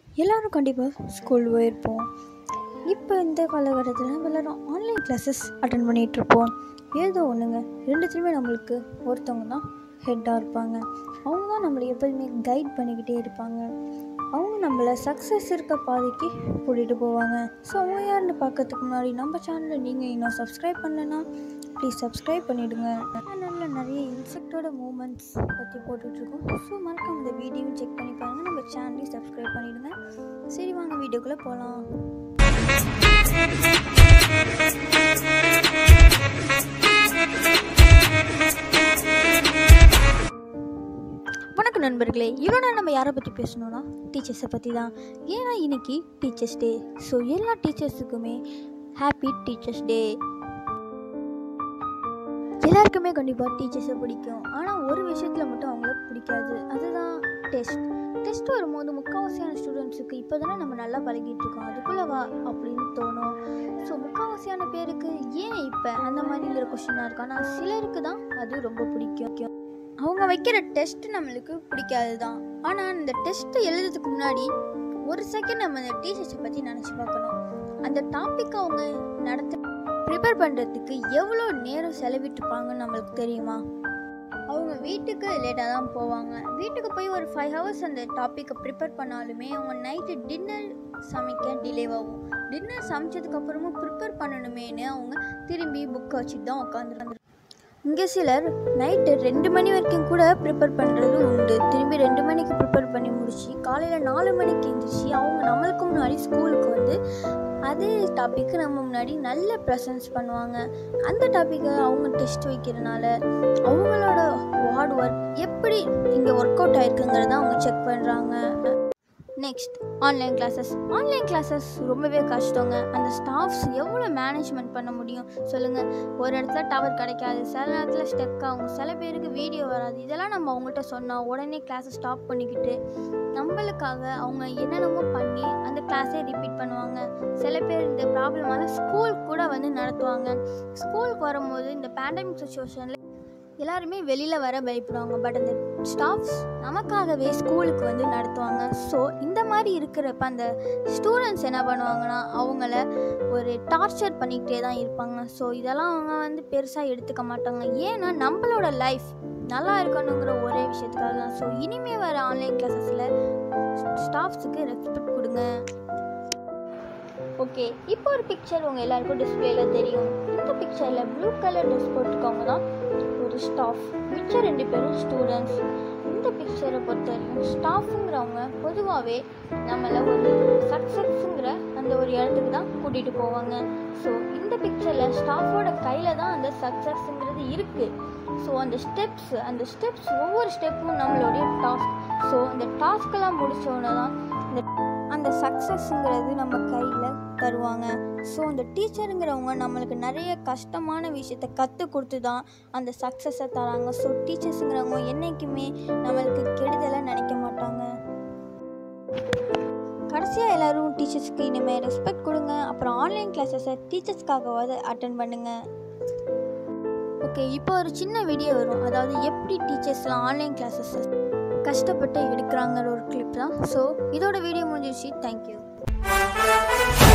எல்லோரும் கண்டிப்பாக ஸ்கூல் போயிருப்போம் இப்போ இந்த காலகட்டத்தில் நம்ம எல்லோரும் ஆன்லைன் கிளாஸஸ் அட்டன் பண்ணிகிட்ருப்போம் ஏதோ ஒன்றுங்க ரெண்டுத்துலேயுமே நம்மளுக்கு ஒருத்தவங்க தான் ஹெட்டாக இருப்பாங்க அவங்க தான் நம்மளை எப்போதுமே கைட் பண்ணிக்கிட்டே இருப்பாங்க அவங்க நம்மளை சக்ஸஸ் இருக்க பாதைக்கு கூட்டிகிட்டு போவாங்க ஸோ அவங்க யாருன்னு பார்க்கறதுக்கு முன்னாடி நம்ம சேனலில் நீங்கள் இன்னும் சப்ஸ்கிரைப் பண்ணலன்னா ப்ளீஸ் சப்ஸ்கிரைப் பண்ணிவிடுங்க சேனலில் நிறைய இன்செக்டோட மூமெண்ட்ஸ் பற்றி போட்டுட்ருக்கோம் ஸோ மறக்காம இந்த வீடியோவும் செக் பண்ணி பாருங்கள் நம்ம சேனலையும் சப்ஸ்கிரைப் பண்ணிவிடுங்க சரி வாங்க வீடியோக்குள்ளே போகலாம் வணக்கம் நண்பர்களே இவ்வளோ நேரம் நம்ம யாரை பற்றி பேசணும்னா டீச்சர்ஸை பற்றி தான் ஏன்னா இன்னைக்கு டீச்சர்ஸ் டே ஸோ எல்லா டீச்சர்ஸுக்குமே ஹாப்பி டீச்சர்ஸ் டே எல்லாருக்குமே கண்டிப்பாக டீச்சர்ஸை பிடிக்கும் ஆனால் ஒரு விஷயத்தில் மட்டும் அவங்கள பிடிக்காது அதுதான் டெஸ்ட் டெஸ்ட் வரும்போது முக்கால்வாசியான ஸ்டூடெண்ட்ஸுக்கு இப்போ தானே நம்ம நல்லா பழகிட்டு இருக்கோம் அதுக்குள்ளே வா அப்படின்னு தோணும் ஸோ முக்கால்வாசியான பேருக்கு ஏன் இப்போ அந்த மாதிரிங்கிற கொஷினாக இருக்கு ஆனால் சிலருக்கு தான் அது ரொம்ப பிடிக்கும் அவங்க வைக்கிற டெஸ்ட் நம்மளுக்கு பிடிக்காது தான் ஆனால் அந்த டெஸ்ட்டை எழுதுறதுக்கு முன்னாடி ஒரு செகண்ட் நம்ம அந்த டீச்சர்ஸை பற்றி நினச்சி பார்க்கணும் அந்த டாபிக் அவங்க நடத்த ப்ரிப்பேர் பண்ணுறதுக்கு எவ்வளோ நேரம் செலவிட்டுருப்பாங்கன்னு நம்மளுக்கு தெரியுமா அவங்க வீட்டுக்கு லேட்டாக தான் போவாங்க வீட்டுக்கு போய் ஒரு ஃபைவ் ஹவர்ஸ் அந்த டாப்பிக்கை ப்ரிப்பேர் பண்ணாலுமே அவங்க நைட்டு டின்னர் சமைக்க டிலே ஆகும் டின்னர் சமைச்சதுக்கப்புறமும் ப்ரிப்பேர் பண்ணணுமேனு அவங்க திரும்பி புக்கை வச்சுட்டு தான் உட்காந்துருக்காங்க இங்கே சிலர் நைட்டு ரெண்டு மணி வரைக்கும் கூட ப்ரிப்பேர் பண்ணுறது உண்டு திரும்பி ரெண்டு மணிக்கு ப்ரிப்பேர் பண்ணி முடிச்சு காலையில் நாலு மணிக்கு எழுந்திரிச்சு அவங்க நம்மளுக்கு முன்னாடி ஸ்கூலுக்கு வந்து அதே டாப்பிக்கு நம்ம முன்னாடி நல்ல ப்ரெசன்ஸ் பண்ணுவாங்க அந்த டாப்பிக்கை அவங்க டெஸ்ட் வைக்கிறனால அவங்களோட ஹார்ட் ஒர்க் எப்படி இங்கே ஒர்க் அவுட் ஆயிருக்குங்கிறத அவங்க செக் பண்ணுறாங்க next online classes online classes ரொம்பவே கஷ்டங்க அந்த ஸ்டாஃப்ஸ் எவ்வளோ மேனேஜ்மெண்ட் பண்ண முடியும் சொல்லுங்கள் ஒரு இடத்துல டவர் கிடைக்காது சில நேரத்தில் ஸ்டெக் ஆகும் சில பேருக்கு வீடியோ வராது இதெல்லாம் நம்ம அவங்கள்ட்ட சொன்னால் உடனே கிளாஸை ஸ்டாப் பண்ணிக்கிட்டு நம்மளுக்காக அவங்க என்னென்னமோ பண்ணி அந்த கிளாஸே ரிப்பீட் பண்ணுவாங்க சில பேர் இந்த ப்ராப்ளமால ஸ்கூல் கூட வந்து நடத்துவாங்க ஸ்கூலுக்கு வரும்போது இந்த பேண்டமிக் சுச்சுவேஷனில் எல்லாருமே வெளியில் வர பயப்படுவாங்க பட் அந்த ஸ்டாஃப்ஸ் நமக்காகவே ஸ்கூலுக்கு வந்து நடத்துவாங்க ஸோ இந்த மாதிரி இருக்கிறப்ப அந்த ஸ்டூடெண்ட்ஸ் என்ன பண்ணுவாங்கன்னா அவங்கள ஒரு டார்ச்சர் பண்ணிக்கிட்டே தான் இருப்பாங்க ஸோ இதெல்லாம் அவங்க வந்து பெருசாக எடுத்துக்க மாட்டாங்க ஏன்னா நம்மளோட லைஃப் நல்லா இருக்கணுங்கிற ஒரே விஷயத்துக்காக தான் ஸோ இனிமேல் வர ஆன்லைன் கிளாஸஸில் ஸ்டாஃப்ஸுக்கு ரெஸ்பெக்ட் கொடுங்க ஓகே இப்போ ஒரு பிக்சர் உங்கள் எல்லாருக்கும் டிஸ்பிளேல தெரியும் இந்த பிக்சரில் ப்ளூ கலர் ட்ரெஸ் போட்டிருக்கவங்க தான் ஒரு ஸ்டாஃப் மிச்ச ரெண்டு பேரும் ஸ்டூடெண்ட்ஸ் இந்த பிக்சரை பொறுத்த வரைக்கும் ஸ்டாஃபுங்கிறவங்க பொதுவாகவே நம்மளை ஒரு சக்ஸஸ்ங்கிற அந்த ஒரு இடத்துக்கு தான் கூட்டிகிட்டு போவாங்க ஸோ இந்த பிக்சரில் ஸ்டாஃபோட கையில் தான் அந்த சக்ஸஸ்ங்கிறது இருக்குது ஸோ அந்த ஸ்டெப்ஸ் அந்த ஸ்டெப்ஸ் ஒவ்வொரு ஸ்டெப்பும் நம்மளுடைய டாஸ்க் ஸோ அந்த டாஸ்க்கெல்லாம் முடித்தோடனே தான் இந்த அந்த சக்ஸஸ்ங்கிறது நம்ம கையில் தருவாங்க ஸோ அந்த டீச்சருங்கிறவங்க நம்மளுக்கு நிறைய கஷ்டமான விஷயத்த கற்றுக் கொடுத்து தான் அந்த சக்ஸஸை தராங்க ஸோ டீச்சர்ஸுங்கிறவங்க என்றைக்குமே நம்மளுக்கு கெடுதலை நினைக்க மாட்டாங்க கடைசியாக எல்லோரும் டீச்சர்ஸ்க்கு இனிமேல் ரெஸ்பெக்ட் கொடுங்க அப்புறம் ஆன்லைன் கிளாஸஸை டீச்சர்ஸ்க்காகவாது அட்டன் பண்ணுங்கள் ஓகே இப்போ ஒரு சின்ன வீடியோ வரும் அதாவது எப்படி டீச்சர்ஸ்லாம் ஆன்லைன் கிளாஸஸ் கஷ்டப்பட்டு எடுக்கிறாங்கிற ஒரு கிளிப் தான் ஸோ இதோட வீடியோ முடிஞ்சிச்சு தேங்க்யூ